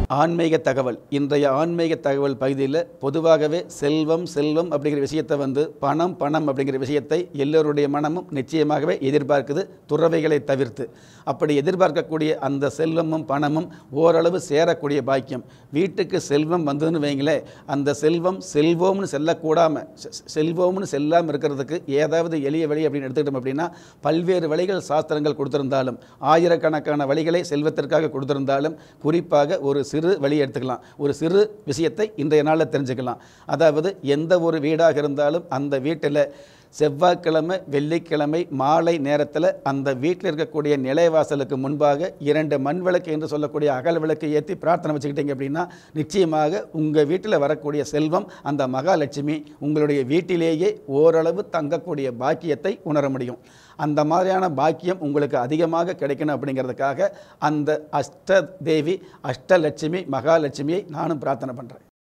ஆன்மீக தகவல் இன்றைய ஆன்மீக தகவல் பகுதியில் பொதுவாகவே செல்வம் செல்வம் அப்படிங்கிற விஷயத்தை வந்து பணம் பணம் அப்படிங்கிற விஷயத்தை எல்லோருடைய மனமும் நிச்சயமாகவே எதிர்பார்க்குது துறவைகளை தவிர்த்து அப்படி எதிர்பார்க்கக்கூடிய அந்த செல்வமும் பணமும் ஓரளவு சேரக்கூடிய பாக்கியம் வீட்டுக்கு செல்வம் வந்ததுன்னு வைங்களேன் அந்த செல்வம் செல்வோம்னு செல்லக்கூடாமல் செல்வோம்னு செல்லாமல் இருக்கிறதுக்கு ஏதாவது எளிய வழி அப்படின்னு எடுத்துக்கிட்டோம் அப்படின்னா பல்வேறு வழிகள் சாஸ்திரங்கள் கொடுத்திருந்தாலும் ஆயிரக்கணக்கான வழிகளை செல்வத்திற்காக கொடுத்திருந்தாலும் குறிப்பாக ஒரு சிறு வழி எடுத்துக்கலாம் ஒரு சிறு விஷயத்தை இன்றைய நாளில் தெரிஞ்சுக்கலாம் அதாவது எந்த ஒரு வீடாக இருந்தாலும் அந்த வீட்டில் செவ்வாய்க்கிழமை வெள்ளிக்கிழமை மாலை நேரத்தில் அந்த வீட்டில் இருக்கக்கூடிய நிலைவாசலுக்கு முன்பாக இரண்டு மண் விளக்கு என்று சொல்லக்கூடிய அகல் விளக்கு ஏற்றி பிரார்த்தனை வச்சுக்கிட்டீங்க அப்படின்னா நிச்சயமாக உங்கள் வீட்டில் வரக்கூடிய செல்வம் அந்த மகாலட்சுமி உங்களுடைய வீட்டிலேயே ஓரளவு தங்கக்கூடிய பாக்கியத்தை உணர முடியும் அந்த மாதிரியான பாக்கியம் உங்களுக்கு அதிகமாக கிடைக்கணும் அப்படிங்கிறதுக்காக அந்த அஷ்ட தேவி அஷ்டலட்சுமி மகாலட்சுமியை நானும் பிரார்த்தனை பண்ணுறேன்